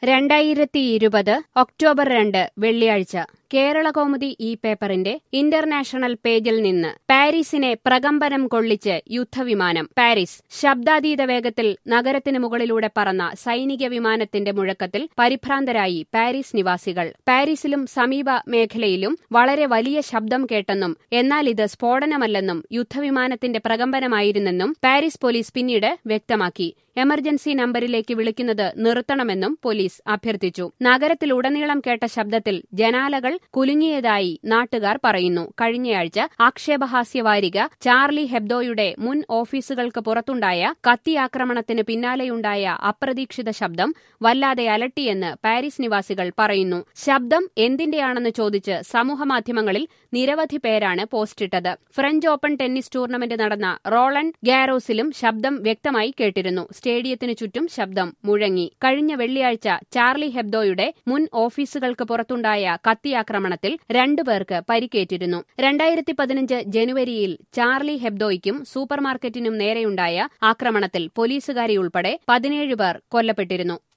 രണ്ടായിരത്തി ഇരുപത് ഒക്ടോബർ രണ്ട് വെള്ളിയാഴ്ച കേരളകൗമുദി ഈ പേപ്പറിന്റെ ഇന്റർനാഷണൽ പേജിൽ നിന്ന് പാരീസിനെ പ്രകമ്പനം കൊള്ളിച്ച് യുദ്ധവിമാനം പാരീസ് ശബ്ദാതീത വേഗത്തിൽ നഗരത്തിന് മുകളിലൂടെ പറന്ന സൈനിക വിമാനത്തിന്റെ മുഴക്കത്തിൽ പരിഭ്രാന്തരായി പാരീസ് നിവാസികൾ പാരീസിലും സമീപ മേഖലയിലും വളരെ വലിയ ശബ്ദം കേട്ടെന്നും എന്നാൽ ഇത് സ്ഫോടനമല്ലെന്നും യുദ്ധവിമാനത്തിന്റെ പ്രകമ്പനമായിരുന്നെന്നും പാരീസ് പോലീസ് പിന്നീട് വ്യക്തമാക്കി എമർജൻസി നമ്പരിലേക്ക് വിളിക്കുന്നത് നിർത്തണമെന്നും പോലീസ് അഭ്യർത്ഥിച്ചു നഗരത്തിലുടനീളം കേട്ട ശബ്ദത്തിൽ ജനാലകൾ കുലുങ്ങിയതായി നാട്ടുകാർ പറയുന്നു കഴിഞ്ഞയാഴ്ച ആക്ഷേപഹാസ്യ വാരിക ചാർലി ഹെബ്ദോയുടെ മുൻ ഓഫീസുകൾക്ക് പുറത്തുണ്ടായ കത്തിയാക്രമണത്തിന് പിന്നാലെയുണ്ടായ അപ്രതീക്ഷിത ശബ്ദം വല്ലാതെ അലട്ടിയെന്ന് പാരീസ് നിവാസികൾ പറയുന്നു ശബ്ദം എന്തിന്റെയാണെന്ന് ചോദിച്ച് സമൂഹമാധ്യമങ്ങളിൽ നിരവധി പേരാണ് പോസ്റ്റിട്ടത് ഫ്രഞ്ച് ഓപ്പൺ ടെന്നീസ് ടൂർണമെന്റ് നടന്ന റോളണ്ട് ഗാരോസിലും ശബ്ദം വ്യക്തമായി കേട്ടിരുന്നു സ്റ്റേഡിയത്തിനു ചുറ്റും ശബ്ദം മുഴങ്ങി കഴിഞ്ഞ വെള്ളിയാഴ്ച ചാർലി ഹെബ്ദോയുടെ മുൻ ഓഫീസുകൾക്ക് പുറത്തുണ്ടായ കത്തിയാക്രമണത്തിൽ രണ്ടുപേർക്ക് പരിക്കേറ്റിരുന്നു രണ്ടായിരത്തി പതിനഞ്ച് ജനുവരിയിൽ ചാർലി ഹെബ്ദോയ്ക്കും സൂപ്പർമാർക്കറ്റിനും നേരെയുണ്ടായ ആക്രമണത്തിൽ പോലീസുകാരി ഉൾപ്പെടെ പതിനേഴ് പേർ കൊല്ലപ്പെട്ടിരുന്നു